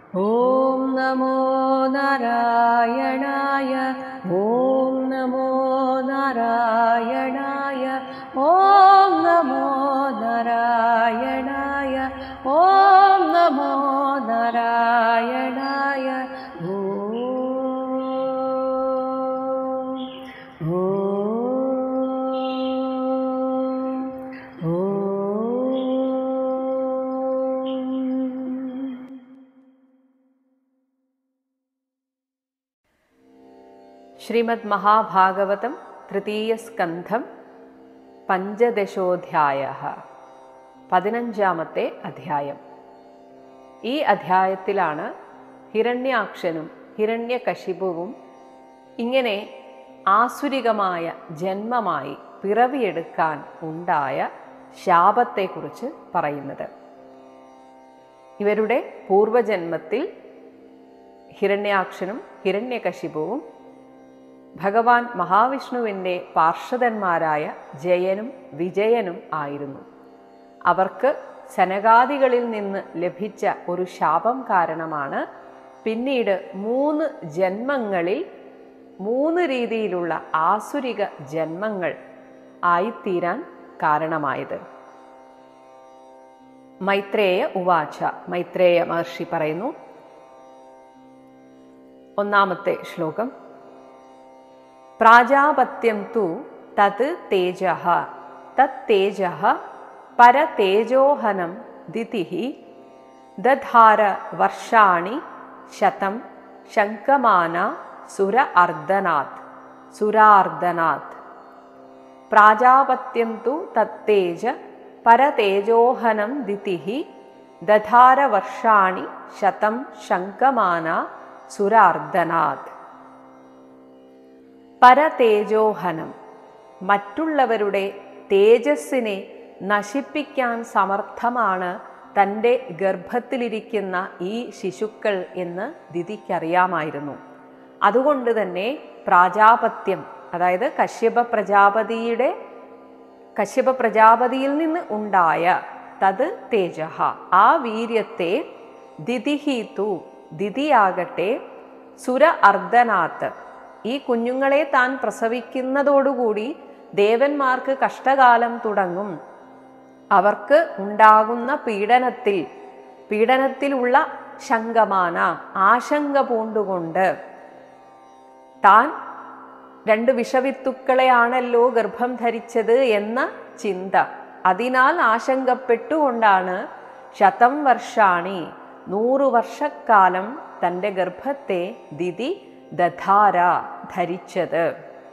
ॐ नमो नारायणाय ॐ नमो नारायणाय ॐ नमो नारायणाय ॐ नमो नारायणाय ॐ ॐ ശ്രീമദ് മഹാഭാഗവതം തൃതീയസ്കന്ധം പഞ്ചദശോധ്യായ പതിനഞ്ചാമത്തെ അധ്യായം ഈ അധ്യായത്തിലാണ് ഹിരണ്യാക്ഷനും ഹിരണ്യകശിപുവും ഇങ്ങനെ ആസുരികമായ ജന്മമായി പിറവിയെടുക്കാൻ ഉണ്ടായ ശാപത്തെക്കുറിച്ച് പറയുന്നത് ഇവരുടെ പൂർവജന്മത്തിൽ ഹിരണ്യാക്ഷനും ഹിരണ്യകശിപുവും ഭഗവാൻ മഹാവിഷ്ണുവിൻ്റെ പാർഷദന്മാരായ ജയനും വിജയനും ആയിരുന്നു അവർക്ക് സനകാദികളിൽ നിന്ന് ലഭിച്ച ഒരു ശാപം കാരണമാണ് പിന്നീട് മൂന്ന് ജന്മങ്ങളിൽ മൂന്ന് രീതിയിലുള്ള ആസുരിക ജന്മങ്ങൾ ആയിത്തീരാൻ കാരണമായത് മൈത്രേയ ഉവാച മൈത്രേയ മഹർഷി പറയുന്നു ഒന്നാമത്തെ ശ്ലോകം പ്രാജാപത്യം തു തത് തേജ തത് തേജ പരതേജോഹനം ദിതി ദധാര വർഷാണി ശതം ശങ്കമാന സുര അർദ്ധനാഥ് സുരാർദ്ധനാഥ് പ്രാജാപത്യം തു തത്തേജ പരതേജോഹനം ദിതി ദധാര വർഷാണി ശതം ശങ്കമാന സുരാർദ്ധനാഥ് പരതേജോഹനം മറ്റുള്ളവരുടെ തേജസ്സിനെ നശിപ്പിക്കാൻ സമർത്ഥമാണ് തൻ്റെ ഗർഭത്തിലിരിക്കുന്ന ഈ ശിശുക്കൾ എന്ന് ദിതിക്കറിയാമായിരുന്നു അതുകൊണ്ട് തന്നെ പ്രാജാപത്യം അതായത് കശ്യപ പ്രജാപതിയുടെ കശ്യപ പ്രജാപതിയിൽ നിന്ന് ഉണ്ടായ തത് തേജ ആ വീര്യത്തെ ദിതിഹീതു ദിതിയാകട്ടെ സുര അർദ്ധനാത്ത് ഈ കുഞ്ഞുങ്ങളെ താൻ പ്രസവിക്കുന്നതോടുകൂടി ദേവന്മാർക്ക് കഷ്ടകാലം തുടങ്ങും അവർക്ക് ഉണ്ടാകുന്ന പീഡനത്തിൽ പീഡനത്തിലുള്ള ശങ്കമാന ആശങ്ക പൂണ്ടുകൊണ്ട് താൻ രണ്ട് വിഷവിത്തുക്കളെയാണല്ലോ ഗർഭം ധരിച്ചത് എന്ന ചിന്ത അതിനാൽ ആശങ്കപ്പെട്ടുകൊണ്ടാണ് ശതം വർഷാണി നൂറു വർഷക്കാലം തൻ്റെ ഗർഭത്തെ ദിതി ദധാര ധരിച്ചത്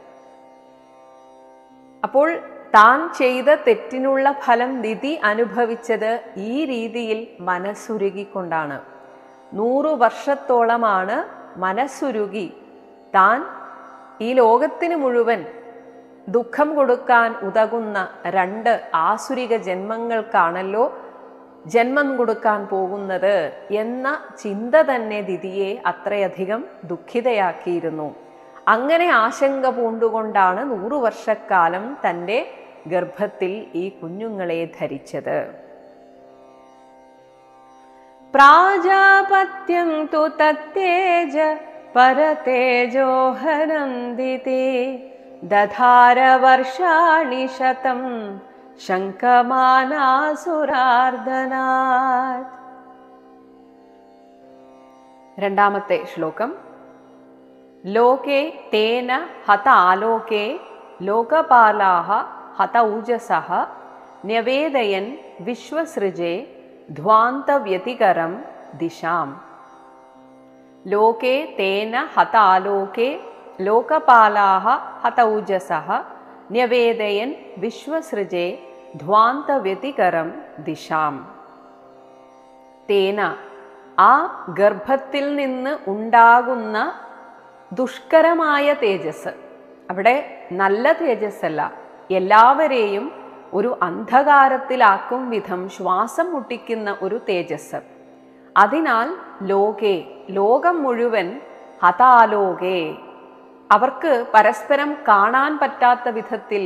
അപ്പോൾ താൻ ചെയ്ത തെറ്റിനുള്ള ഫലം ദിതി അനുഭവിച്ചത് ഈ രീതിയിൽ മനസ്സുരുകിക്കൊണ്ടാണ് നൂറു വർഷത്തോളമാണ് മനസ്സുരുകി താൻ ഈ ലോകത്തിന് മുഴുവൻ ദുഃഖം കൊടുക്കാൻ ഉതകുന്ന രണ്ട് ആസുരിക ജന്മങ്ങൾക്കാണല്ലോ ജന്മം കൊടുക്കാൻ പോകുന്നത് എന്ന ചിന്ത തന്നെ ദിതിയെ അത്രയധികം ദുഃഖിതയാക്കിയിരുന്നു അങ്ങനെ ആശങ്ക പൂണ്ടുകൊണ്ടാണ് നൂറു വർഷക്കാലം തൻ്റെ ഗർഭത്തിൽ ഈ കുഞ്ഞുങ്ങളെ ധരിച്ചത് പ്രാജാപത്യം തു തത്തേജ പരതേജോഹനം ദിതി ദധാര വർഷാണി ശതം ശങ്കമാനാസുരാർദ്ധനാഥ് രണ്ടാമത്തെ ശ്ലോകം ലോകേ തേന ഹത ആലോകേ ലോകപാലാഹ ഹത ഊജസഃ ന്യവേദയൻ വിശ്വസൃജേ ധ്വാന്തവ്യതികരം ദിശാം ലോകേ തേന ഹത ആലോകേ ലോകപാലാഹ ഹത ഊജസഃ ന്യവേദയൻ വിശ്വസൃജേ ധ്വാന്തവ്യതികരം ദിശാം തേന ആ ഗർഭത്തിൽ നിന്ന് ഉണ്ടാകുന്ന ദുഷ്കരമായ തേജസ് അവിടെ നല്ല തേജസ്സല്ല എല്ലാവരെയും ഒരു അന്ധകാരത്തിലാക്കും വിധം ശ്വാസം മുട്ടിക്കുന്ന ഒരു തേജസ് അതിനാൽ ലോകേ ലോകം മുഴുവൻ ഹതാലോകേ അവർക്ക് പരസ്പരം കാണാൻ പറ്റാത്ത വിധത്തിൽ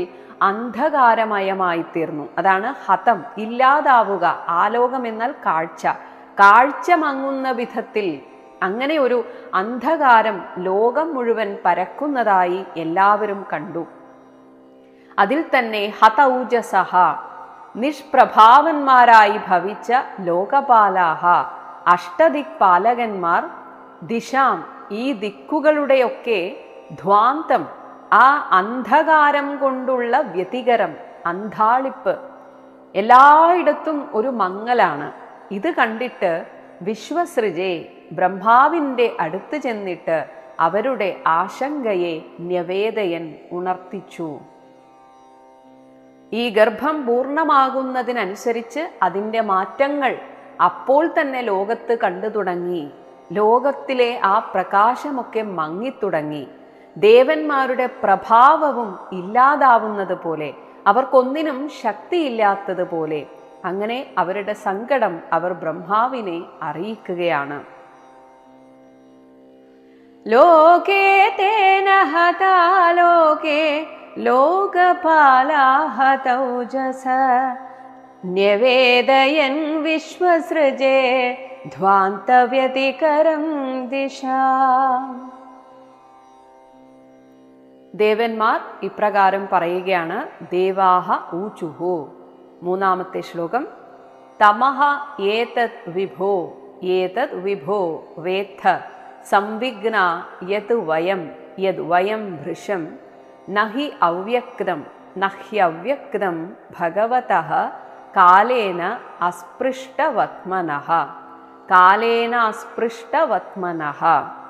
അന്ധകാരമയമായി തീർന്നു അതാണ് ഹതം ഇല്ലാതാവുക ആലോകം എന്നാൽ കാഴ്ച കാഴ്ച മങ്ങുന്ന വിധത്തിൽ അങ്ങനെ ഒരു അന്ധകാരം ലോകം മുഴുവൻ പരക്കുന്നതായി എല്ലാവരും കണ്ടു അതിൽ തന്നെ ഹതൗജസഹ നിഷ്പ്രഭാവന്മാരായി ഭവിച്ച ലോകപാലാഹ അഷ്ടദിക്പാലകന്മാർ ദിശാം ഈ ദിക്കുകളുടെയൊക്കെ ധ്വാന്തം ആ അന്ധകാരം കൊണ്ടുള്ള വ്യതികരം അന്ധാളിപ്പ് എല്ലായിടത്തും ഒരു മങ്ങലാണ് ഇത് കണ്ടിട്ട് വിശ്വസൃജെ ബ്രഹ്മാവിൻ്റെ അടുത്ത് ചെന്നിട്ട് അവരുടെ ആശങ്കയെ ന്യവേദയൻ ഉണർത്തിച്ചു ഈ ഗർഭം പൂർണ്ണമാകുന്നതിനനുസരിച്ച് അതിൻ്റെ മാറ്റങ്ങൾ അപ്പോൾ തന്നെ ലോകത്ത് കണ്ടു തുടങ്ങി ലോകത്തിലെ ആ പ്രകാശമൊക്കെ മങ്ങിത്തുടങ്ങി ദേവന്മാരുടെ പ്രഭാവവും ഇല്ലാതാവുന്നത് പോലെ അവർക്കൊന്നിനും ശക്തിയില്ലാത്തതുപോലെ അങ്ങനെ അവരുടെ സങ്കടം അവർ ബ്രഹ്മാവിനെ അറിയിക്കുകയാണ് ലോകേ തേന ഹതാ ലോകേ ലോകപാലാഹതൗജസ ന്യവേദയൻ വിശ്വസൃജേ ധ്വാന്തവ്യതികരം ദിശ ദേവന്മാർ ഇപ്രകാരം പറയുകയാണ് ദേവാഹ ഊചുഹു മൂന്നാമത്തെ ശ്ലോകം തമഹ ഏതത് വിഭോ ഏതത് വിഭോ വേത്ഥ സംവിഘ്ന യത് വയം യത് വയം ഭൃശം നഹി അവ്യക്തം നഹ്യവ്യക്തം ഭഗവത കാലേന അസ്പൃഷ്ടവത്മനഃ കാലേന അസ്പൃഷ്ടവത്മനഃ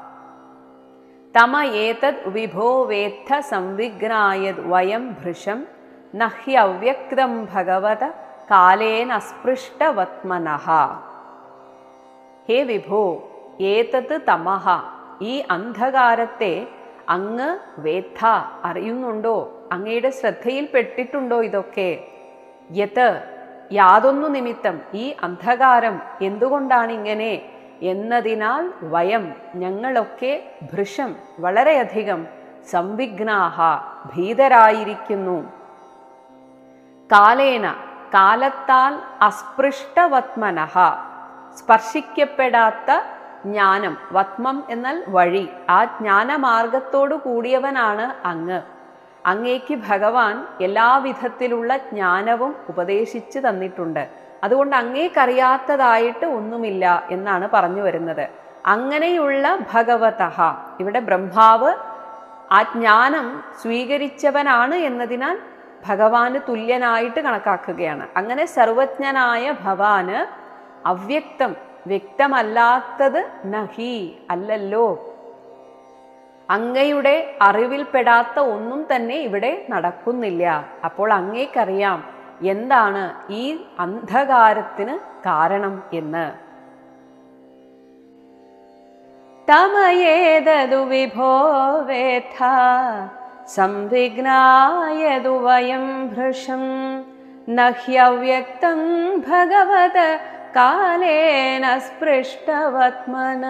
തമ ഏതത് വിഭോ വേത്ഥ സംവിഘ്നായത് വയം ഭൃശം നഹ്യവ്യക്തം ഭഗവത കാലേന അസ്പൃഷ്ടവത്മനഃ ഹേ വിഭോ ഏതത് തമഹ ഈ അന്ധകാരത്തെ അങ്ങ് വേത്ത അറിയുന്നുണ്ടോ അങ്ങയുടെ ശ്രദ്ധയിൽപ്പെട്ടിട്ടുണ്ടോ ഇതൊക്കെ യത് യാതൊന്നു നിമിത്തം ഈ അന്ധകാരം എന്തുകൊണ്ടാണ് ഇങ്ങനെ എന്നതിനാൽ വയം ഞങ്ങളൊക്കെ ഭൃശം വളരെയധികം സംവിഘ്നാഹ ഭീതരായിരിക്കുന്നു കാലേന കാലത്താൽ അസ്പൃഷ്ടവത്മനഃ സ്പർശിക്കപ്പെടാത്ത ജ്ഞാനം വത്മം എന്നാൽ വഴി ആ ജ്ഞാനമാർഗത്തോടു കൂടിയവനാണ് അങ്ങ് അങ്ങേക്ക് ഭഗവാൻ എല്ലാവിധത്തിലുള്ള ജ്ഞാനവും ഉപദേശിച്ചു തന്നിട്ടുണ്ട് അതുകൊണ്ട് അങ്ങേക്കറിയാത്തതായിട്ട് ഒന്നുമില്ല എന്നാണ് പറഞ്ഞു വരുന്നത് അങ്ങനെയുള്ള ഭഗവതഹ ഇവിടെ ബ്രഹ്മാവ് ആ ജ്ഞാനം സ്വീകരിച്ചവനാണ് എന്നതിനാൽ ഭഗവാന് തുല്യനായിട്ട് കണക്കാക്കുകയാണ് അങ്ങനെ സർവജ്ഞനായ ഭവാന് അവ്യക്തം വ്യക്തമല്ലാത്തത് നഹി അല്ലല്ലോ അങ്ങയുടെ അറിവിൽപ്പെടാത്ത ഒന്നും തന്നെ ഇവിടെ നടക്കുന്നില്ല അപ്പോൾ അങ്ങേക്കറിയാം എന്താണ് ഈ അന്ധകാരത്തിന് കാരണം എന്ന് തമയേതതു വിഭോ വേഥ സംവിഘ്നായതു വയം ഭൃശം നഹ്യവ്യക്തം ഭഗവത കാലേന സ്പൃഷ്ടവത്മന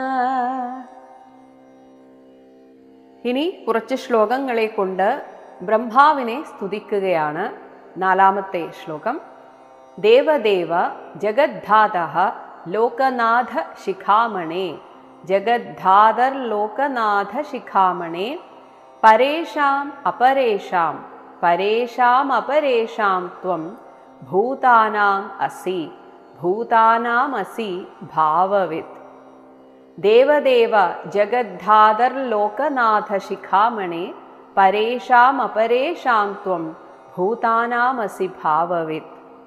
ഇനി കുറച്ച് ശ്ലോകങ്ങളെ കൊണ്ട് ബ്രഹ്മാവിനെ സ്തുതിക്കുകയാണ് നാലാമത്തെ ശ്ലോകം ദേവദേവ ജഗദ്ധാത ലോകനാഥ ശിഖാമണേ ജഗദ്ധാതർ ലോകനാഥ ശിഖാമണേ പരേഷാം അപരേഷാം പരേഷാം അപരേഷാം ത്വം ഭൂതാനാം അസി ഭൂതാനാമസി ഭാവവിത് ദേവദേവ ജഗദ്ധാതർ ലോകനാഥ ശിഖാമണേ പരേഷാം അപരേഷാം ത്വം ഭൂതാനാമസി ഭാവവിത്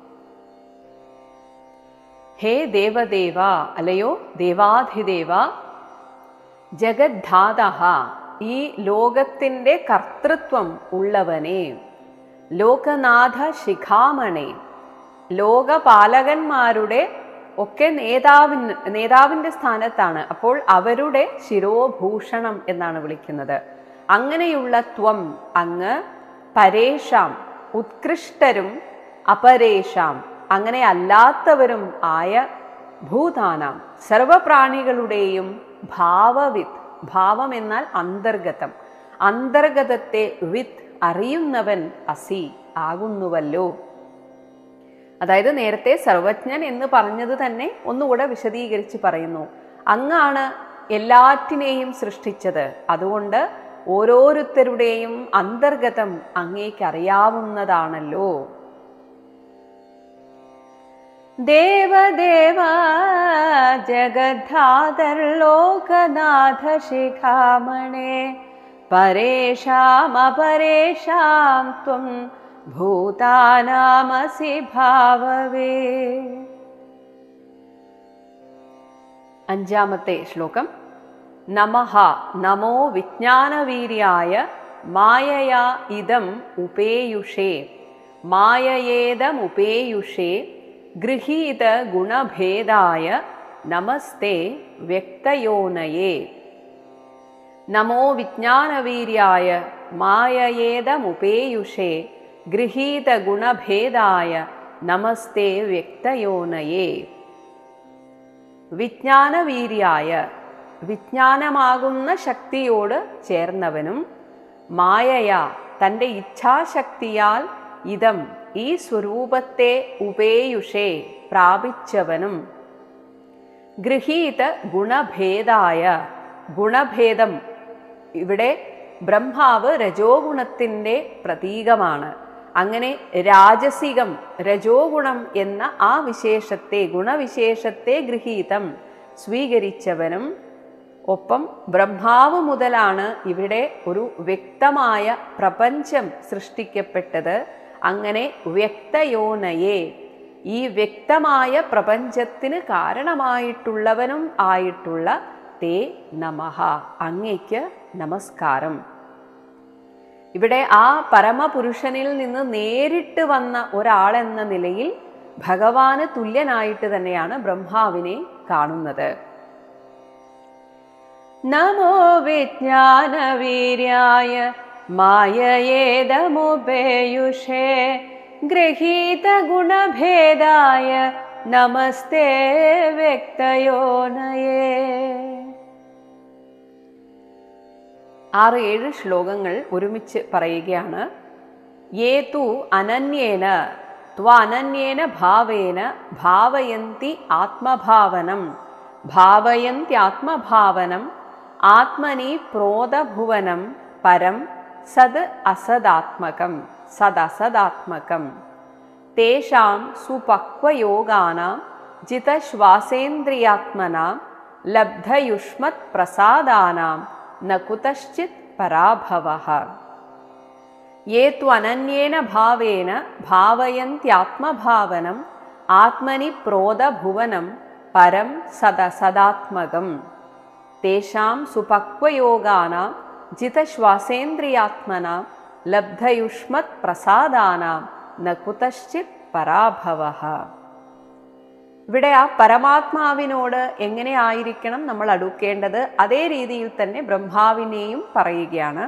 ഹേ ദേവദേവ അലയോ ദേവാധിദേവ ജഗദ്ധാത ഈ ലോകത്തിൻ്റെ കർത്തൃത്വം ഉള്ളവനെ ലോകനാഥ ശിഖാമണേ ലോകപാലകന്മാരുടെ ഒക്കെ നേതാവിന് നേതാവിൻ്റെ സ്ഥാനത്താണ് അപ്പോൾ അവരുടെ ശിരോഭൂഷണം എന്നാണ് വിളിക്കുന്നത് അങ്ങനെയുള്ള ത്വം അങ്ങ് പരേഷാം ഉത്കൃഷ്ടരും അപരേഷാം അങ്ങനെ അല്ലാത്തവരും ആയ ഭൂതാനാം സർവപ്രാണികളുടെയും ഭാവവിത്ത് ഭാവം എന്നാൽ അന്തർഗതം അന്തർഗതത്തെ വിത്ത് അറിയുന്നവൻ അസി ആകുന്നുവല്ലോ അതായത് നേരത്തെ സർവജ്ഞൻ എന്ന് പറഞ്ഞത് തന്നെ ഒന്നുകൂടെ വിശദീകരിച്ച് പറയുന്നു അങ്ങാണ് എല്ലാറ്റിനെയും സൃഷ്ടിച്ചത് അതുകൊണ്ട് ഓരോരുത്തരുടെയും അന്തർഗതം അങ്ങേക്കറിയാവുന്നതാണല്ലോ ദേവദേവ ജഗദ്ധാതർലോകനാഥ ശിഖാമണേ പരേഷാമപരേഷാം ത്വം ഭൂതാനാമസി ഭാവവേ അഞ്ചാമത്തെ ശ്ലോകം നമഃ നമോ വിജ്ഞാനവീര്യായ മായയാ ഇതം ഉപേയുഷേ മായയേതമുപേയുഷേ ഗൃഹീത ഗുണഭേദായ നമസ്തേ വ്യക്തയോനയേ നമോ വിജ്ഞാനവീര്യായ മായയേതമുപേയുഷേ ഗൃഹീത ഗുണഭേദായ നമസ്തേ വ്യക്തയോനയേ വിജ്ഞാനവീര്യായ വിജ്ഞാനമാകുന്ന ശക്തിയോട് ചേർന്നവനും മായയ തൻ്റെ ഇച്ഛാശക്തിയാൽ ഇതം ഈ സ്വരൂപത്തെ ഉപേയുഷേ പ്രാപിച്ചവനും ഗൃഹീത ഗുണഭേദായ ഗുണഭേദം ഇവിടെ ബ്രഹ്മാവ് രജോ ഗുണത്തിൻ്റെ പ്രതീകമാണ് അങ്ങനെ രാജസികം രജോ ഗുണം എന്ന ആ വിശേഷത്തെ ഗുണവിശേഷത്തെ ഗൃഹീതം സ്വീകരിച്ചവനും ഒപ്പം ബ്രഹ്മാവ് മുതലാണ് ഇവിടെ ഒരു വ്യക്തമായ പ്രപഞ്ചം സൃഷ്ടിക്കപ്പെട്ടത് അങ്ങനെ വ്യക്തയോനയെ ഈ വ്യക്തമായ പ്രപഞ്ചത്തിന് കാരണമായിട്ടുള്ളവനും ആയിട്ടുള്ള തേ നമഃ അങ്ങയ്ക്ക് നമസ്കാരം ഇവിടെ ആ പരമപുരുഷനിൽ നിന്ന് നേരിട്ട് വന്ന ഒരാളെന്ന നിലയിൽ ഭഗവാന് തുല്യനായിട്ട് തന്നെയാണ് ബ്രഹ്മാവിനെ കാണുന്നത് നമോ വിജ്ഞാനവീര്യായ മായയേതമുപേയുഷേ ഗൃഹീത ഗുണഭേദായ നമസ്തേ വ്യക്തയോനയേ ആറ് ഏഴ് ശ്ലോകങ്ങൾ ഒരുമിച്ച് പറയുകയാണ് ഏതു അനന്യേന ത്വനന്യേന ഭാവേന ഭാവയന്തി ആത്മഭാവനം ഭാവയന്ത്യാത്മഭാവനം ആത്മനി പ്രോതഭുവനം പരം സത് അസദാത്മകം സദസദാത്മകം തേഷാം സുപക്വയോഗാനാം ജിതശ്വാസേന്ദ്രിയാത്മനാം ലബ്ധയുഷ്മത് പ്രസാദാനാം ന കുതശ്ചിത് പരാഭവഃ യേ ത്വനന്യേന ഭാവേന ഭാവയന്ത്യാത്മഭാവനം ആത്മനി പ്രോതഭുവനം പരം സദസദാത്മകം തേഷാം സുപക്വയോഗാനാം ജിതശ്വാസേന്ദ്രിയാത്മനാം ലബ്ധയുഷ്മത് പ്രസാദാനാം ന കുതശ്ചിത് പരാഭവഃ ഇവിടെ ആ പരമാത്മാവിനോട് എങ്ങനെ ആയിരിക്കണം നമ്മൾ അടുക്കേണ്ടത് അതേ രീതിയിൽ തന്നെ ബ്രഹ്മാവിനെയും പറയുകയാണ്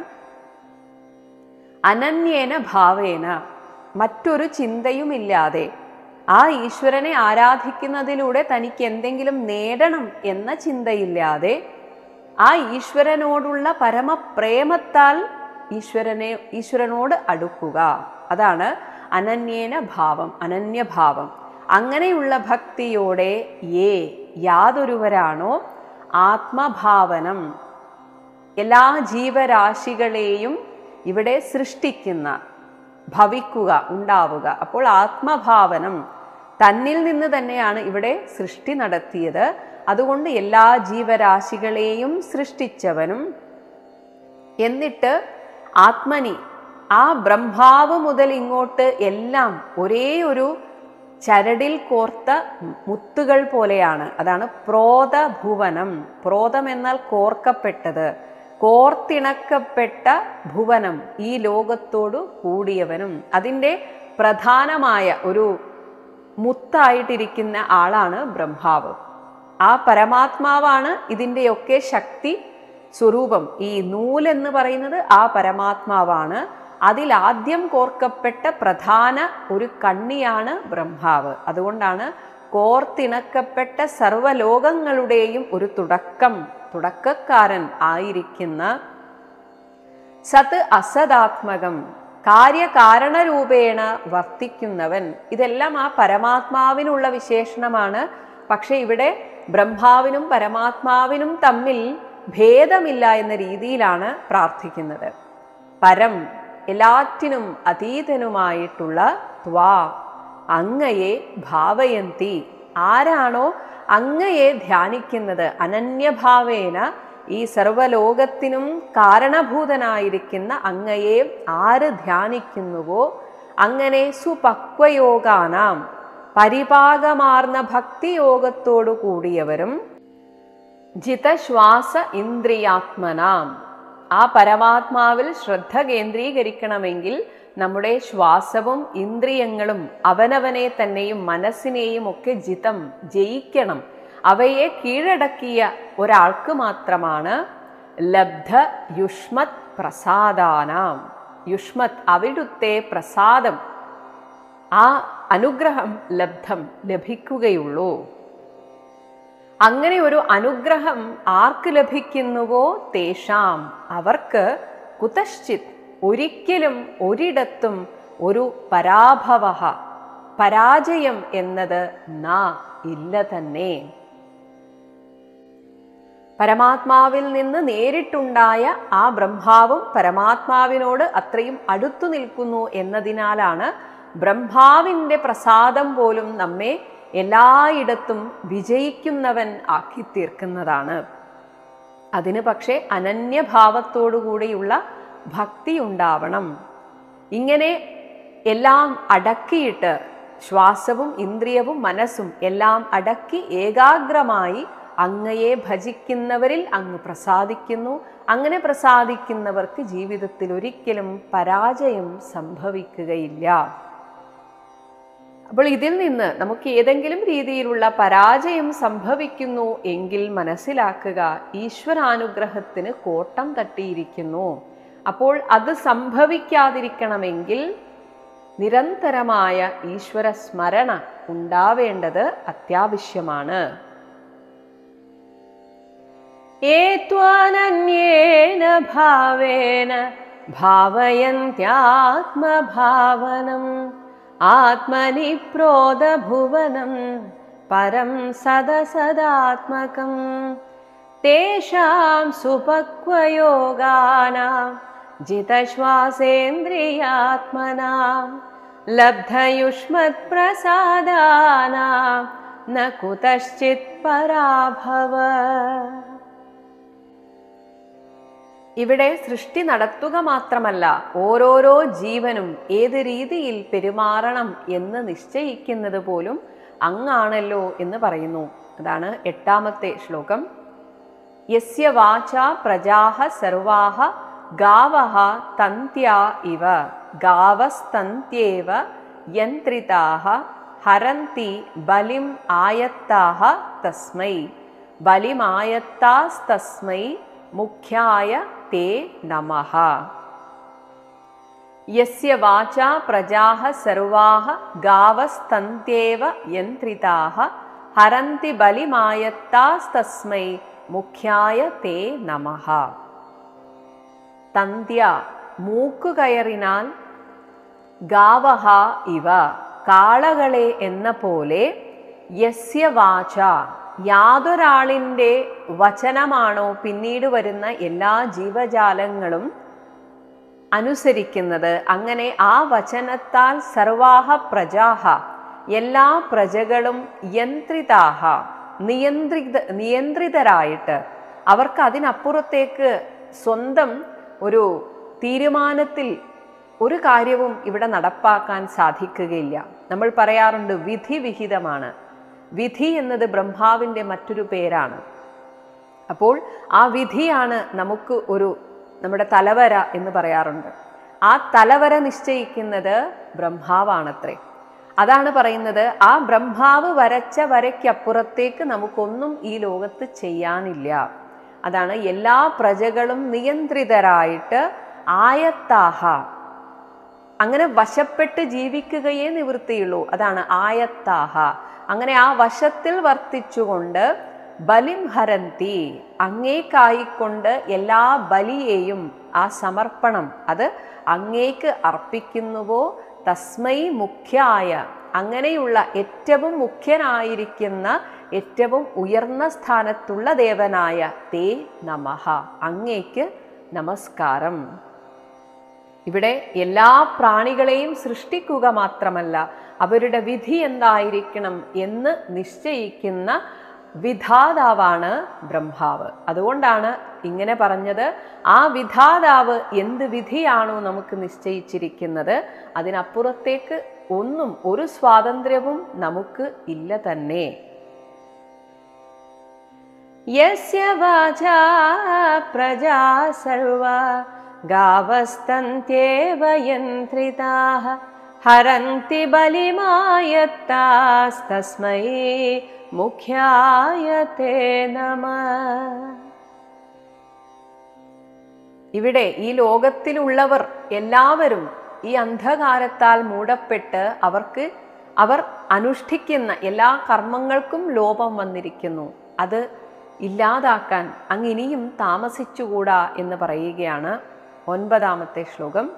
അനന്യേന ഭാവേന മറ്റൊരു ചിന്തയുമില്ലാതെ ആ ഈശ്വരനെ ആരാധിക്കുന്നതിലൂടെ തനിക്ക് എന്തെങ്കിലും നേടണം എന്ന ചിന്തയില്ലാതെ ആ ഈശ്വരനോടുള്ള പരമപ്രേമത്താൽ ഈശ്വരനെ ഈശ്വരനോട് അടുക്കുക അതാണ് അനന്യേന ഭാവം അനന്യഭാവം അങ്ങനെയുള്ള ഭക്തിയോടെ ഏ യാതൊരുവരാണോ ആത്മഭാവനം എല്ലാ ജീവരാശികളെയും ഇവിടെ സൃഷ്ടിക്കുന്ന ഭവിക്കുക ഉണ്ടാവുക അപ്പോൾ ആത്മഭാവനം തന്നിൽ നിന്ന് തന്നെയാണ് ഇവിടെ സൃഷ്ടി നടത്തിയത് അതുകൊണ്ട് എല്ലാ ജീവരാശികളെയും സൃഷ്ടിച്ചവനും എന്നിട്ട് ആത്മനി ആ ബ്രഹ്മാവ് മുതൽ ഇങ്ങോട്ട് എല്ലാം ഒരേ ഒരു ചരടിൽ കോർത്ത മുത്തുകൾ പോലെയാണ് അതാണ് പ്രോതഭുവനം പ്രോതം എന്നാൽ കോർക്കപ്പെട്ടത് കോർത്തിണക്കപ്പെട്ട ഭുവനം ഈ ലോകത്തോടു കൂടിയവനും അതിൻ്റെ പ്രധാനമായ ഒരു മുത്തായിട്ടിരിക്കുന്ന ആളാണ് ബ്രഹ്മാവ് ആ പരമാത്മാവാണ് ഇതിൻ്റെയൊക്കെ ശക്തി സ്വരൂപം ഈ നൂലെന്ന് പറയുന്നത് ആ പരമാത്മാവാണ് അതിൽ ആദ്യം കോർക്കപ്പെട്ട പ്രധാന ഒരു കണ്ണിയാണ് ബ്രഹ്മാവ് അതുകൊണ്ടാണ് കോർത്തിണക്കപ്പെട്ട സർവലോകങ്ങളുടെയും ഒരു തുടക്കം തുടക്കക്കാരൻ ആയിരിക്കുന്ന സത് അസദാത്മകം കാര്യകാരണരൂപേണ വർത്തിക്കുന്നവൻ ഇതെല്ലാം ആ പരമാത്മാവിനുള്ള വിശേഷണമാണ് പക്ഷെ ഇവിടെ ബ്രഹ്മാവിനും പരമാത്മാവിനും തമ്മിൽ ഭേദമില്ല എന്ന രീതിയിലാണ് പ്രാർത്ഥിക്കുന്നത് പരം എല്ലാറ്റിനും അതീതനുമായിട്ടുള്ള ത്വാ അങ്ങയെ ഭാവയന്തി ആരാണോ അങ്ങയെ ധ്യാനിക്കുന്നത് അനന്യഭാവേന ഈ സർവലോകത്തിനും കാരണഭൂതനായിരിക്കുന്ന അങ്ങയെ ആര് ധ്യാനിക്കുന്നുവോ അങ്ങനെ സുപക്വയോഗാനാം പരിപാകമാർന്ന ഭക്തിയോഗത്തോടു കൂടിയവരും ജിതശ്വാസ ഇന്ദ്രിയാത്മനാം ആ പരമാത്മാവിൽ ശ്രദ്ധ കേന്ദ്രീകരിക്കണമെങ്കിൽ നമ്മുടെ ശ്വാസവും ഇന്ദ്രിയങ്ങളും അവനവനെ തന്നെയും മനസ്സിനെയും ഒക്കെ ജിതം ജയിക്കണം അവയെ കീഴടക്കിയ ഒരാൾക്ക് മാത്രമാണ് ലബ്ധ യുഷ്മത് പ്രസാദാനാം യുഷ്മത് അവിടുത്തെ പ്രസാദം ആ അനുഗ്രഹം ലബ്ധം ലഭിക്കുകയുള്ളൂ അങ്ങനെ ഒരു അനുഗ്രഹം ആർക്ക് ലഭിക്കുന്നുവോ തേഷാം അവർക്ക് കുതശ്ചിത് ഒരിക്കലും ഒരിടത്തും ഒരു പരാഭവ പരാജയം എന്നത് നാ ഇല്ല തന്നെ പരമാത്മാവിൽ നിന്ന് നേരിട്ടുണ്ടായ ആ ബ്രഹ്മാവും പരമാത്മാവിനോട് അത്രയും അടുത്തു നിൽക്കുന്നു എന്നതിനാലാണ് ബ്രഹ്മാവിൻ്റെ പ്രസാദം പോലും നമ്മെ എല്ലായിടത്തും വിജയിക്കുന്നവൻ ആക്കി തീർക്കുന്നതാണ് അതിന് പക്ഷേ അനന്യഭാവത്തോടുകൂടിയുള്ള ഭക്തി ഉണ്ടാവണം ഇങ്ങനെ എല്ലാം അടക്കിയിട്ട് ശ്വാസവും ഇന്ദ്രിയവും മനസ്സും എല്ലാം അടക്കി ഏകാഗ്രമായി അങ്ങയെ ഭജിക്കുന്നവരിൽ അങ്ങ് പ്രസാദിക്കുന്നു അങ്ങനെ പ്രസാദിക്കുന്നവർക്ക് ജീവിതത്തിൽ ഒരിക്കലും പരാജയം സംഭവിക്കുകയില്ല അപ്പോൾ ഇതിൽ നിന്ന് നമുക്ക് ഏതെങ്കിലും രീതിയിലുള്ള പരാജയം സംഭവിക്കുന്നു എങ്കിൽ മനസ്സിലാക്കുക ഈശ്വരാനുഗ്രഹത്തിന് കോട്ടം തട്ടിയിരിക്കുന്നു അപ്പോൾ അത് സംഭവിക്കാതിരിക്കണമെങ്കിൽ നിരന്തരമായ ഈശ്വര സ്മരണ ഉണ്ടാവേണ്ടത് അത്യാവശ്യമാണ് ഏത്വാനന്യേന ഭാവേന ഭാവയന്ത്യാത്മഭാവനം ആത്മനി പ്രോദഭുവനം പരം സദസദാത്മകം തേഷാം സുപക്വയോഗാനാം ജിതശ്വാസേന്ദ്രിയാത്മനാം ലബ്ധയുഷ്മത്പ്രസാദാനാം ന കുതശ്ചിത് പരാഭവ ഇവിടെ സൃഷ്ടി നടത്തുക മാത്രമല്ല ഓരോരോ ജീവനും ഏത് രീതിയിൽ പെരുമാറണം എന്ന് നിശ്ചയിക്കുന്നത് പോലും അങ്ങാണല്ലോ എന്ന് പറയുന്നു അതാണ് എട്ടാമത്തെ ശ്ലോകം യസ്യ വാച പ്രജാഹ സർവാഹ ഗാവഹ തന്ത്യാ ഇവ ഗാവസ്തന്ത്യേവ യന്ത്രിതാഹ ഹരന്തി ബലിം ആയത്താഹ തസ്മൈ ബലിമായത്താസ്തസ്മൈ മുഖ്യായ തേ നമഃ യസ്യ വാചാ പ്രജാഹ സർവാഹ ഗാവസ്തന്ത്യേവ യന്ത്രിതാഹ ഹരന്തി ബലിമായത്താസ്തസ്മൈ മുഖ്യായ തേ നമഃ തന്ത്യ മൂക്കുകയറിനാൽ ഗാവഹ ഇവ കാളകളെ എന്ന പോലെ യസ്യ വാച യാതൊരാളിൻ്റെ വചനമാണോ പിന്നീട് വരുന്ന എല്ലാ ജീവജാലങ്ങളും അനുസരിക്കുന്നത് അങ്ങനെ ആ വചനത്താൽ സർവാഹ പ്രജാഹ എല്ലാ പ്രജകളും യന്ത്രിതാഹ നിയന്ത്രിത നിയന്ത്രിതരായിട്ട് അവർക്ക് അതിനപ്പുറത്തേക്ക് സ്വന്തം ഒരു തീരുമാനത്തിൽ ഒരു കാര്യവും ഇവിടെ നടപ്പാക്കാൻ സാധിക്കുകയില്ല നമ്മൾ പറയാറുണ്ട് വിധി വിഹിതമാണ് വിധി എന്നത് ബ്രഹ്മാവിൻ്റെ മറ്റൊരു പേരാണ് അപ്പോൾ ആ വിധിയാണ് നമുക്ക് ഒരു നമ്മുടെ തലവര എന്ന് പറയാറുണ്ട് ആ തലവര നിശ്ചയിക്കുന്നത് ബ്രഹ്മാവാണത്രേ അതാണ് പറയുന്നത് ആ ബ്രഹ്മാവ് വരച്ച വരയ്ക്കപ്പുറത്തേക്ക് നമുക്കൊന്നും ഈ ലോകത്ത് ചെയ്യാനില്ല അതാണ് എല്ലാ പ്രജകളും നിയന്ത്രിതരായിട്ട് ആയത്താഹ അങ്ങനെ വശപ്പെട്ട് ജീവിക്കുകയേ നിവൃത്തിയുള്ളൂ അതാണ് ആയത്താഹ അങ്ങനെ ആ വശത്തിൽ വർത്തിച്ചുകൊണ്ട് ബലിം ഹരന്തി അങ്ങേക്കായിക്കൊണ്ട് എല്ലാ ബലിയെയും ആ സമർപ്പണം അത് അങ്ങേക്ക് അർപ്പിക്കുന്നുവോ തസ്മൈ മുഖ്യായ അങ്ങനെയുള്ള ഏറ്റവും മുഖ്യനായിരിക്കുന്ന ഏറ്റവും ഉയർന്ന സ്ഥാനത്തുള്ള ദേവനായ തേ നമഃ അങ്ങേക്ക് നമസ്കാരം ഇവിടെ എല്ലാ പ്രാണികളെയും സൃഷ്ടിക്കുക മാത്രമല്ല അവരുടെ വിധി എന്തായിരിക്കണം എന്ന് നിശ്ചയിക്കുന്ന വിധാതാവാണ് ബ്രഹ്മാവ് അതുകൊണ്ടാണ് ഇങ്ങനെ പറഞ്ഞത് ആ വിധാതാവ് എന്ത് വിധിയാണോ നമുക്ക് നിശ്ചയിച്ചിരിക്കുന്നത് അതിനപ്പുറത്തേക്ക് ഒന്നും ഒരു സ്വാതന്ത്ര്യവും നമുക്ക് ഇല്ല തന്നെ യസ്യ വാചാ പ്രജാ സർവ ഗാവസ്തന്ത്യേവ യന്ത്രിതാഃ ഹരന്തി ബലിമായത്താസ്തസ്മൈ മുഖ്യായ തേ നമഃ ഇവിടെ ഈ ലോകത്തിലുള്ളവർ എല്ലാവരും ഈ അന്ധകാരത്താൽ മൂടപ്പെട്ട് അവർക്ക് അവർ അനുഷ്ഠിക്കുന്ന എല്ലാ കർമ്മങ്ങൾക്കും ലോപം വന്നിരിക്കുന്നു അത് ഇല്ലാതാക്കാൻ അങ്ങ് ഇനിയും താമസിച്ചുകൂടാ എന്ന് പറയുകയാണ് ഒൻപതാമത്തെ ശ്ലോകം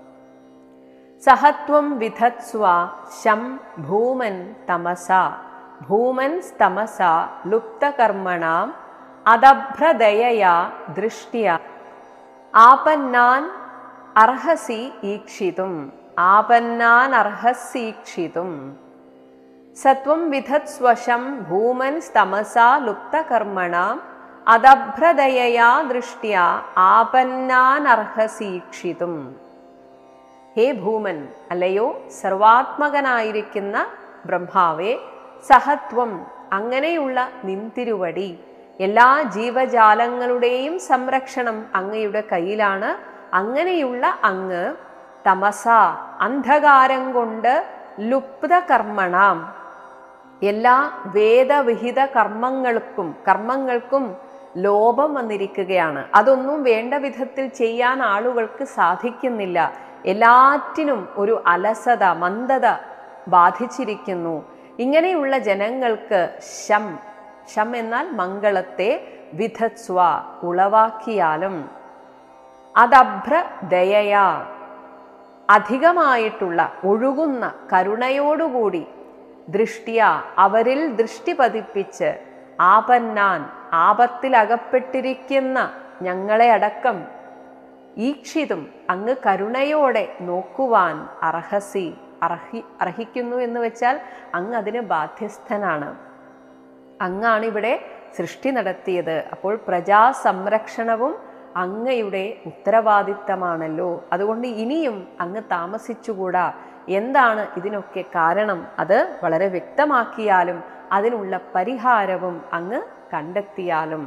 സഹത്വം വിധത്സ്വ ശം ഭൂമൻ തമസ ഭൂമൻ സ്തമസ ലുപ്തകർമ്മണാം അദഭ്രദയയാ ദൃഷ്ട്യ ആപന്നാൻ അർഹസി ഈക്ഷിതും ആപന്നാൻ അർഹസീക്ഷിതും സത്വം വിധത്സ്വശം ഭൂമൻ സ്തമസാ ലുപ്തകർമ്മണാം അദഭ്രദയയാ ദൃഷ്ട്യ ആപന്നാൻ അർഹസീക്ഷിതും ഹേ ഭൂമൻ അല്ലയോ സർവാത്മകനായിരിക്കുന്ന ബ്രഹ്മാവേ സഹത്വം അങ്ങനെയുള്ള നിന്തിരുവടി എല്ലാ ജീവജാലങ്ങളുടെയും സംരക്ഷണം അങ്ങയുടെ കയ്യിലാണ് അങ്ങനെയുള്ള അങ്ങ് തമസ അന്ധകാരം കൊണ്ട് ലുപ്ത കർമ്മണാം എല്ലാ വേദവിഹിത കർമ്മങ്ങൾക്കും കർമ്മങ്ങൾക്കും ലോപം വന്നിരിക്കുകയാണ് അതൊന്നും വേണ്ട വിധത്തിൽ ചെയ്യാൻ ആളുകൾക്ക് സാധിക്കുന്നില്ല എല്ലാറ്റിനും ഒരു അലസത മന്ദത ബാധിച്ചിരിക്കുന്നു ഇങ്ങനെയുള്ള ജനങ്ങൾക്ക് ശം ശം എന്നാൽ മംഗളത്തെ വിധസ്വ ഉളവാക്കിയാലും അതഭ്ര ദയയാ അധികമായിട്ടുള്ള ഒഴുകുന്ന കരുണയോടുകൂടി ദൃഷ്ടിയ അവരിൽ ദൃഷ്ടി പതിപ്പിച്ച് ആപന്നാൻ ആപത്തിലകപ്പെട്ടിരിക്കുന്ന ഞങ്ങളെ അടക്കം ഈക്ഷിതും അങ്ങ് കരുണയോടെ നോക്കുവാൻ അർഹസി അർഹി അർഹിക്കുന്നു എന്ന് വെച്ചാൽ അങ്ങ് അതിന് ബാധ്യസ്ഥനാണ് അങ്ങാണ് ഇവിടെ സൃഷ്ടി നടത്തിയത് അപ്പോൾ പ്രജാ സംരക്ഷണവും അങ്ങയുടെ ഉത്തരവാദിത്തമാണല്ലോ അതുകൊണ്ട് ഇനിയും അങ്ങ് താമസിച്ചുകൂടാ എന്താണ് ഇതിനൊക്കെ കാരണം അത് വളരെ വ്യക്തമാക്കിയാലും അതിനുള്ള പരിഹാരവും അങ്ങ് കണ്ടെത്തിയാലും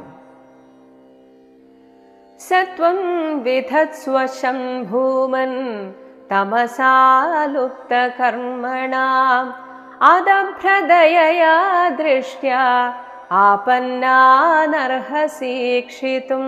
സത്വം വിധത്സ്വശം ഭൂമൻ തമസാലുപ്തകർമ്മണാം അദഭ്രദയയാ ദൃഷ്ട്യ ആപന്നാനർഹസീക്ഷിതും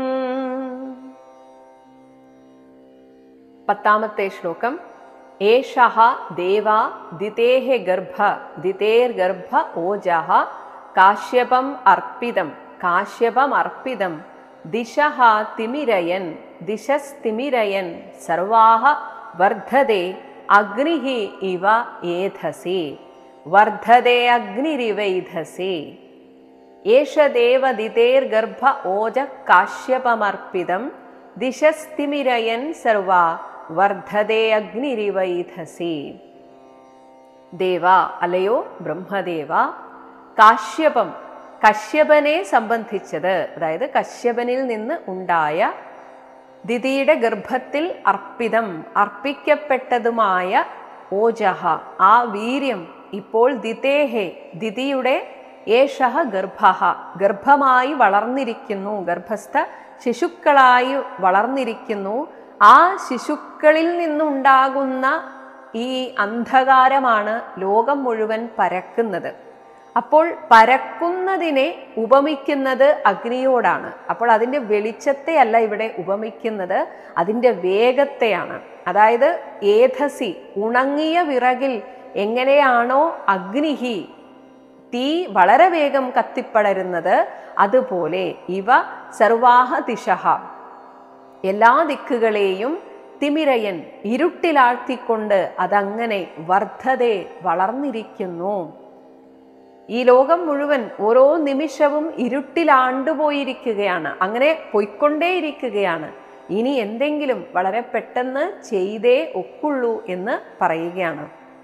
പത്താമത്തെ ശ്ലോകം ഏഷഃ ദേവ ദിതേഹ ഗർഭ ദിതേർഗർഭ ഓജഃ കാശ്യപം അർപ്പിതം കാശ്യപം അർപ്പിതം ദിശഃ തിമിരയൻ ദിശസ്തിമിരയൻ സർവാഹ വർദ്ധതെ അഗ്നിഃ ഇവ ഏധസി വർദ്ധതെ അഗ്നിരിവൈധസി ഏഷ ദേവദിതേർഗർഭ ഓജ കാശ്യപമർപ്പിതം ദിശസ്തിമിരയൻ സർവാ വർദ്ധതെ അഗ്നിരിവൈധസി ദേവ അലയോ ബ്രഹ്മദേവ കാശ്യപം കശ്യപനെ സംബന്ധിച്ചത് അതായത് കശ്യപനിൽ നിന്ന് ഉണ്ടായ ദിതിയുടെ ഗർഭത്തിൽ അർപ്പിതം അർപ്പിക്കപ്പെട്ടതുമായ ഓജഹ ആ വീര്യം ഇപ്പോൾ ദിതേഹെ ദിതിയുടെ ഏഷഹ ഗർഭ ഗർഭമായി വളർന്നിരിക്കുന്നു ഗർഭസ്ഥ ശിശുക്കളായി വളർന്നിരിക്കുന്നു ആ ശിശുക്കളിൽ നിന്നുണ്ടാകുന്ന ഈ അന്ധകാരമാണ് ലോകം മുഴുവൻ പരക്കുന്നത് അപ്പോൾ പരക്കുന്നതിനെ ഉപമിക്കുന്നത് അഗ്നിയോടാണ് അപ്പോൾ അതിൻ്റെ വെളിച്ചത്തെ അല്ല ഇവിടെ ഉപമിക്കുന്നത് അതിൻ്റെ വേഗത്തെയാണ് അതായത് ഏധസി ഉണങ്ങിയ വിറകിൽ എങ്ങനെയാണോ അഗ്നിഹി തീ വളരെ വേഗം കത്തിപ്പടരുന്നത് അതുപോലെ ഇവ സർവാഹ ദിശ എല്ലാ ദിക്കുകളെയും തിമിരയൻ ഇരുട്ടിലാഴ്ത്തിക്കൊണ്ട് അതങ്ങനെ വർദ്ധതെ വളർന്നിരിക്കുന്നു ഈ ലോകം മുഴുവൻ ഓരോ നിമിഷവും ഇരുട്ടിലാണ്ടുപോയിരിക്കുകയാണ് അങ്ങനെ പൊയ്ക്കൊണ്ടേയിരിക്കുകയാണ് ഇനി എന്തെങ്കിലും വളരെ പെട്ടെന്ന് ചെയ്തേ ഒക്കുള്ളൂ എന്ന് പറയുകയാണ്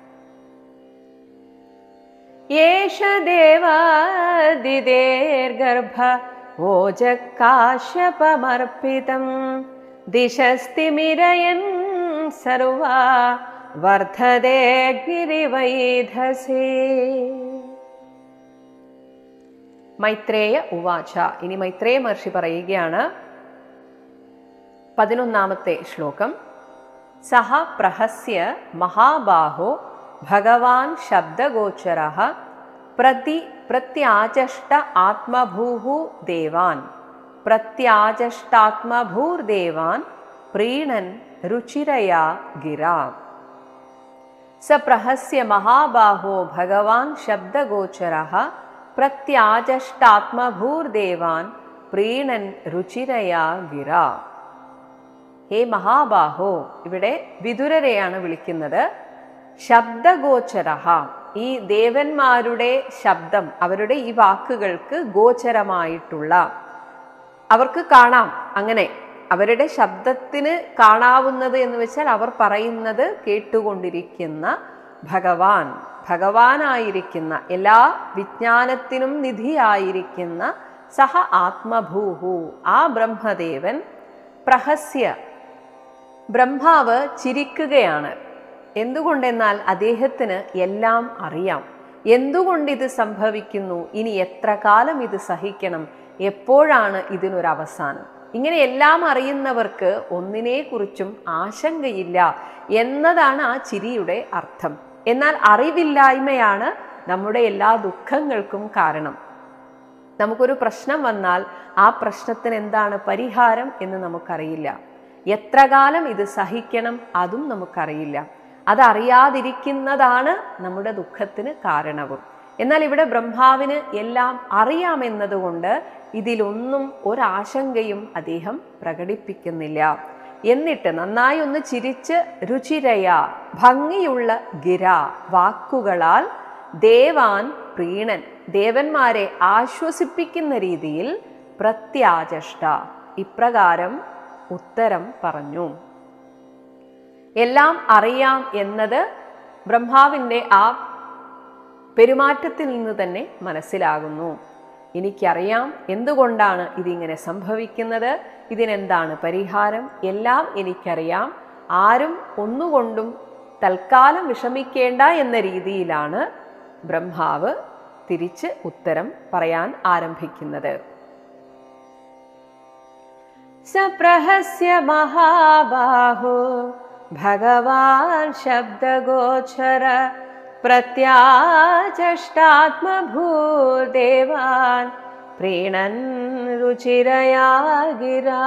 യേശ ദേവാദിദേർഗർഭ ഓജക്കാശ്യപമർപ്പിതം ദിശസ്തിമിരയൻ സർവാ വർദ്ധതേ ഗിരിവൈധസേ മൈത്രേയ ഉവാച ഇനി മൈത്രേയ മഹർഷി പറയുകയാണ് പതിനൊന്നാമത്തെ ശ്ലോകം സഹ പ്രഹസ്യ മഹാബാഹോ ഭഗവാൻ ശബ്ദഗോചര പ്രതി പ്രത്യാചഷ്ട ആത്മഭൂഹു ദേവാൻ പ്രത്യാചഷ്ടാത്മഭൂർദേവാൻ പ്രീണൻ രുചിരയാ ഗിരാ സ പ്രഹസ്യ മഹാബാഹോ ഭഗവാൻ ശബ്ദഗോചര പ്രത്യാചഷ്ടാത്മഭൂർദേവാൻ പ്രീണൻ രുചിരയാ ഗിര ഹേ മഹാബാഹോ ഇവിടെ വിതുരരെയാണ് വിളിക്കുന്നത് ശബ്ദഗോചര ഈ ദേവന്മാരുടെ ശബ്ദം അവരുടെ ഈ വാക്കുകൾക്ക് ഗോചരമായിട്ടുള്ള അവർക്ക് കാണാം അങ്ങനെ അവരുടെ ശബ്ദത്തിന് കാണാവുന്നത് എന്ന് വെച്ചാൽ അവർ പറയുന്നത് കേട്ടുകൊണ്ടിരിക്കുന്ന ഭഗവാൻ ഭഗവാനായിരിക്കുന്ന എല്ലാ വിജ്ഞാനത്തിനും നിധിയായിരിക്കുന്ന സഹ ആത്മഭൂഹു ആ ബ്രഹ്മദേവൻ പ്രഹസ്യ ബ്രഹ്മാവ് ചിരിക്കുകയാണ് എന്തുകൊണ്ടെന്നാൽ അദ്ദേഹത്തിന് എല്ലാം അറിയാം എന്തുകൊണ്ട് ഇത് സംഭവിക്കുന്നു ഇനി എത്ര കാലം ഇത് സഹിക്കണം എപ്പോഴാണ് ഇതിനൊരു അവസാനം ഇങ്ങനെ എല്ലാം അറിയുന്നവർക്ക് ഒന്നിനെക്കുറിച്ചും ആശങ്കയില്ല എന്നതാണ് ആ ചിരിയുടെ അർത്ഥം എന്നാൽ അറിവില്ലായ്മയാണ് നമ്മുടെ എല്ലാ ദുഃഖങ്ങൾക്കും കാരണം നമുക്കൊരു പ്രശ്നം വന്നാൽ ആ പ്രശ്നത്തിന് എന്താണ് പരിഹാരം എന്ന് നമുക്കറിയില്ല എത്ര കാലം ഇത് സഹിക്കണം അതും നമുക്കറിയില്ല അതറിയാതിരിക്കുന്നതാണ് നമ്മുടെ ദുഃഖത്തിന് കാരണവും എന്നാൽ ഇവിടെ ബ്രഹ്മാവിന് എല്ലാം അറിയാമെന്നതുകൊണ്ട് ഇതിലൊന്നും ഒരാശങ്കയും അദ്ദേഹം പ്രകടിപ്പിക്കുന്നില്ല എന്നിട്ട് നന്നായി ഒന്ന് ചിരിച്ച് രുചിരയ ഭംഗിയുള്ള ഗിര വാക്കുകളാൽ ദേവാൻ പ്രീണൻ ദേവന്മാരെ ആശ്വസിപ്പിക്കുന്ന രീതിയിൽ പ്രത്യാചഷ്ട ഇപ്രകാരം ഉത്തരം പറഞ്ഞു എല്ലാം അറിയാം എന്നത് ബ്രഹ്മാവിൻ്റെ ആ പെരുമാറ്റത്തിൽ നിന്ന് തന്നെ മനസ്സിലാകുന്നു എനിക്കറിയാം എന്തുകൊണ്ടാണ് ഇതിങ്ങനെ സംഭവിക്കുന്നത് ഇതിനെന്താണ് പരിഹാരം എല്ലാം എനിക്കറിയാം ആരും ഒന്നുകൊണ്ടും തൽക്കാലം വിഷമിക്കേണ്ട എന്ന രീതിയിലാണ് ബ്രഹ്മാവ് തിരിച്ച് ഉത്തരം പറയാൻ ആരംഭിക്കുന്നത് സപ്രഹസ്യ മഹാബാഹോ ഭഗവാൻ ശബ്ദഗോചര പ്രത്യാചഷ്ടാത്മഭൂദേവാൻ പ്രീണൻ രുചിരയാ ഗിരാ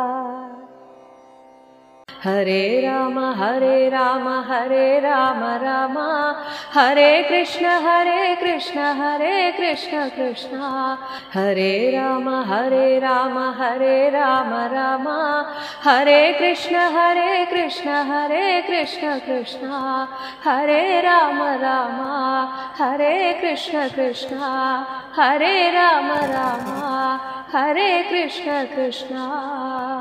ഹരേ രാമ ഹരേ രാമ ഹരേ രാമ രാമ ഹരേ കൃഷ്ണ ഹരേ കൃഷ്ണ ഹരേ കൃഷ്ണ കൃഷ്ണ ഹരേ രാമ ഹരേ രാമ ഹരേ രാമ രാമ ഹരേ കൃഷ്ണ ഹരേ കൃഷ്ണ ഹരേ കൃഷ്ണ കൃഷ്ണ ഹരേ രാമ രാമ ഹരേ കൃഷ്ണ കൃഷ്ണ ഹരേ രാമ രാമ ഹരേ കൃഷ്ണ കൃഷ്ണ